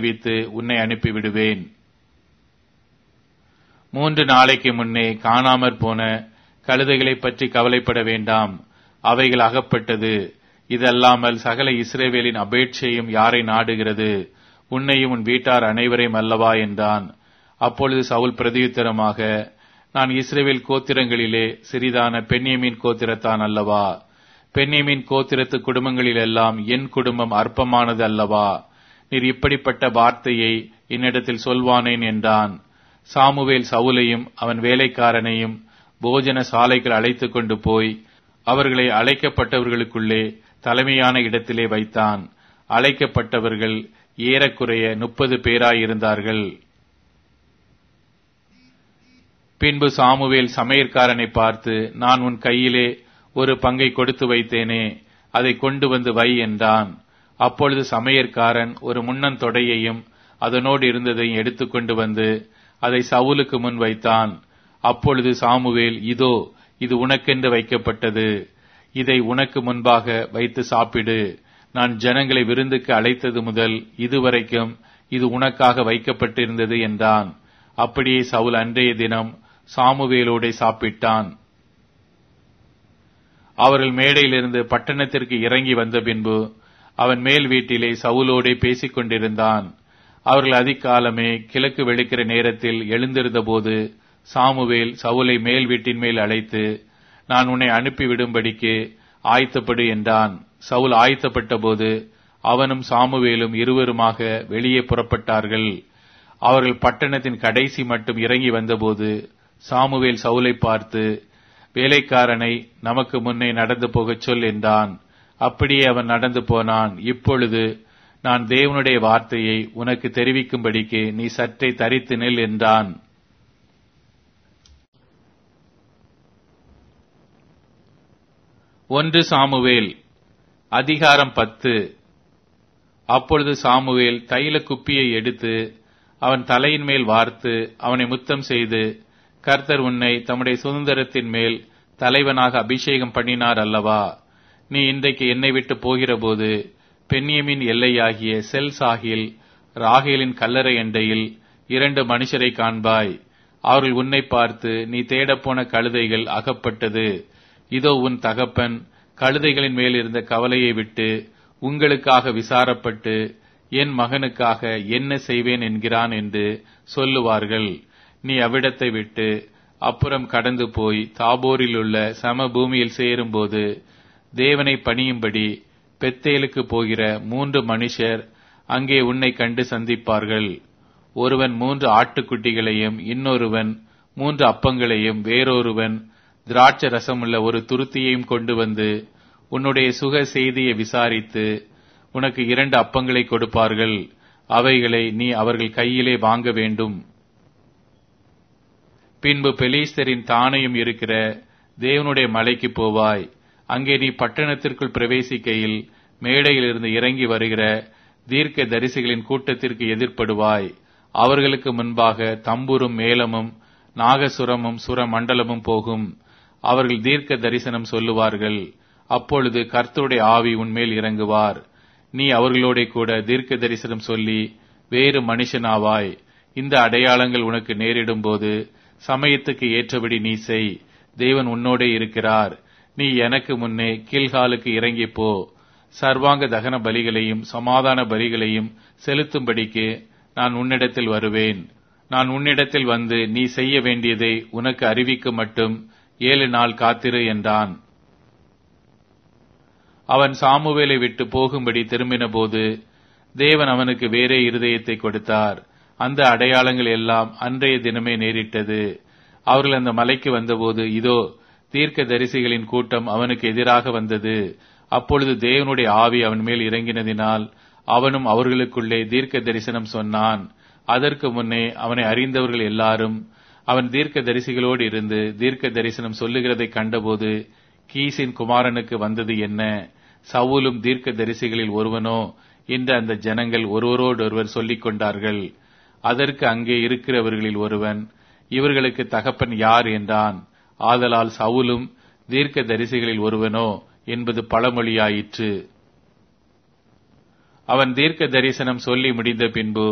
விடுவித்து உன்னை அனுப்பிவிடுவேன் மூன்று நாளைக்கு முன்னே காணாமற் போன கழுதைகளைப் பற்றி கவலைப்பட வேண்டாம் அவைகள் அகப்பட்டது இதல்லாமல் சகல இஸ்ரேவேலின் அபேட்சையும் யாரை நாடுகிறது உன்னையும் உன் வீட்டார் அனைவரையும் அல்லவா என்றான் அப்பொழுது சவுல் பிரதியுத்தரமாக நான் இஸ்ரேவேல் கோத்திரங்களிலே சிறிதான பெண்ணியமின் கோத்திரத்தான் அல்லவா பெண்ணியமின் கோத்திரத்து குடும்பங்களிலெல்லாம் என் குடும்பம் அற்பமானது அல்லவா நீர் இப்படிப்பட்ட வார்த்தையை என்னிடத்தில் சொல்வானேன் என்றான் சாமுவேல் சவுலையும் அவன் வேலைக்காரனையும் போஜன சாலைகள் அழைத்துக் கொண்டு போய் அவர்களை அழைக்கப்பட்டவர்களுக்குள்ளே தலைமையான இடத்திலே வைத்தான் அழைக்கப்பட்டவர்கள் ஏறக்குறைய முப்பது பேராயிருந்தார்கள் பின்பு சாமுவேல் சமையற்காரனை பார்த்து நான் உன் கையிலே ஒரு பங்கை கொடுத்து வைத்தேனே அதை கொண்டு வந்து வை என்றான் அப்பொழுது சமையற்காரன் ஒரு முன்னன் தொடையையும் அதனோடு இருந்ததையும் எடுத்துக்கொண்டு வந்து அதை சவுலுக்கு முன் வைத்தான் அப்பொழுது சாமுவேல் இதோ இது உனக்கென்று வைக்கப்பட்டது இதை உனக்கு முன்பாக வைத்து சாப்பிடு நான் ஜனங்களை விருந்துக்கு அழைத்தது முதல் இதுவரைக்கும் இது உனக்காக வைக்கப்பட்டிருந்தது என்றான் அப்படியே சவுல் அன்றைய தினம் சாமுவேலோடே சாப்பிட்டான் அவர்கள் மேடையிலிருந்து பட்டணத்திற்கு இறங்கி வந்த பின்பு அவன் மேல் வீட்டிலே சவுலோடே பேசிக் கொண்டிருந்தான் அவர்கள் அதிகாலமே கிழக்கு வெளுக்கிற நேரத்தில் எழுந்திருந்தபோது சாமுவேல் சவுலை மேல் வீட்டின் மேல் அழைத்து நான் உன்னை அனுப்பிவிடும்படிக்கு ஆயத்தப்படு என்றான் சவுல் ஆயத்தப்பட்ட போது அவனும் சாமுவேலும் இருவருமாக வெளியே புறப்பட்டார்கள் அவர்கள் பட்டணத்தின் கடைசி மட்டும் இறங்கி வந்தபோது சாமுவேல் சவுலை பார்த்து வேலைக்காரனை நமக்கு முன்னே நடந்து போகச் சொல் என்றான் அப்படியே அவன் நடந்து போனான் இப்பொழுது நான் தேவனுடைய வார்த்தையை உனக்கு தெரிவிக்கும்படிக்கு நீ சற்றே தரித்து நில் என்றான் ஒன்று சாமுவேல் அதிகாரம் பத்து அப்பொழுது சாமுவேல் தைல குப்பியை எடுத்து அவன் தலையின் மேல் வார்த்து அவனை முத்தம் செய்து கர்த்தர் உன்னை தம்முடைய சுதந்திரத்தின் மேல் தலைவனாக அபிஷேகம் பண்ணினார் அல்லவா நீ இன்றைக்கு என்னை விட்டு போகிறபோது பெண்ணியமின் எல்லையாகிய செல் சாகில் ராகேலின் கல்லறை எண்டையில் இரண்டு மனுஷரை காண்பாய் அவர்கள் உன்னை பார்த்து நீ தேடப்போன கழுதைகள் அகப்பட்டது இதோ உன் தகப்பன் கழுதைகளின் மேல் இருந்த கவலையை விட்டு உங்களுக்காக விசாரப்பட்டு என் மகனுக்காக என்ன செய்வேன் என்கிறான் என்று சொல்லுவார்கள் நீ அவ்விடத்தை விட்டு அப்புறம் கடந்து போய் தாபோரில் உள்ள சம பூமியில் சேரும்போது தேவனை பணியும்படி பெத்தேலுக்கு போகிற மூன்று மனுஷர் அங்கே உன்னை கண்டு சந்திப்பார்கள் ஒருவன் மூன்று ஆட்டுக்குட்டிகளையும் இன்னொருவன் மூன்று அப்பங்களையும் வேறொருவன் திராட்ச ரசமுள்ள ஒரு துருத்தியையும் கொண்டு வந்து உன்னுடைய சுக செய்தியை விசாரித்து உனக்கு இரண்டு அப்பங்களை கொடுப்பார்கள் அவைகளை நீ அவர்கள் கையிலே வாங்க வேண்டும் பின்பு பெலீஸ்தரின் தானையும் இருக்கிற தேவனுடைய மலைக்கு போவாய் அங்கே நீ பட்டணத்திற்குள் பிரவேசிக்கையில் மேடையிலிருந்து இறங்கி வருகிற தீர்க்க தரிசிகளின் கூட்டத்திற்கு எதிர்ப்படுவாய் அவர்களுக்கு முன்பாக தம்புரும் மேளமும் நாகசுரமும் சுரமண்டலமும் போகும் அவர்கள் தீர்க்க தரிசனம் சொல்லுவார்கள் அப்பொழுது கர்த்தருடைய ஆவி உன்மேல் இறங்குவார் நீ அவர்களோட கூட தீர்க்க தரிசனம் சொல்லி வேறு மனுஷனாவாய் இந்த அடையாளங்கள் உனக்கு நேரிடும் போது சமயத்துக்கு ஏற்றபடி நீ செய் தேவன் உன்னோடே இருக்கிறார் நீ எனக்கு முன்னே கீழ்காலுக்கு இறங்கி போ சர்வாங்க தகன பலிகளையும் சமாதான பலிகளையும் செலுத்தும்படிக்கு நான் உன்னிடத்தில் வருவேன் நான் உன்னிடத்தில் வந்து நீ செய்ய வேண்டியதை உனக்கு அறிவிக்க மட்டும் ஏழு நாள் காத்திரு என்றான் அவன் சாமுவேலை விட்டு போகும்படி திரும்பினபோது தேவன் அவனுக்கு வேறே இருதயத்தை கொடுத்தார் அந்த அடையாளங்கள் எல்லாம் அன்றைய தினமே நேரிட்டது அவர்கள் அந்த மலைக்கு வந்தபோது இதோ தீர்க்க தரிசிகளின் கூட்டம் அவனுக்கு எதிராக வந்தது அப்பொழுது தேவனுடைய ஆவி அவன் மேல் இறங்கினதினால் அவனும் அவர்களுக்குள்ளே தீர்க்க தரிசனம் சொன்னான் அதற்கு முன்னே அவனை அறிந்தவர்கள் எல்லாரும் அவன் தீர்க்க தரிசிகளோடு இருந்து தீர்க்க தரிசனம் சொல்லுகிறதை கண்டபோது கீசின் குமாரனுக்கு வந்தது என்ன சவுலும் தீர்க்க தரிசிகளில் ஒருவனோ என்று அந்த ஜனங்கள் ஒருவரோடொருவர் சொல்லிக் கொண்டார்கள் அதற்கு அங்கே இருக்கிறவர்களில் ஒருவன் இவர்களுக்கு தகப்பன் யார் என்றான் ஆதலால் சவுலும் தீர்க்க தரிசிகளில் ஒருவனோ என்பது பழமொழியாயிற்று அவன் தீர்க்க தரிசனம் சொல்லி முடிந்த பின்பு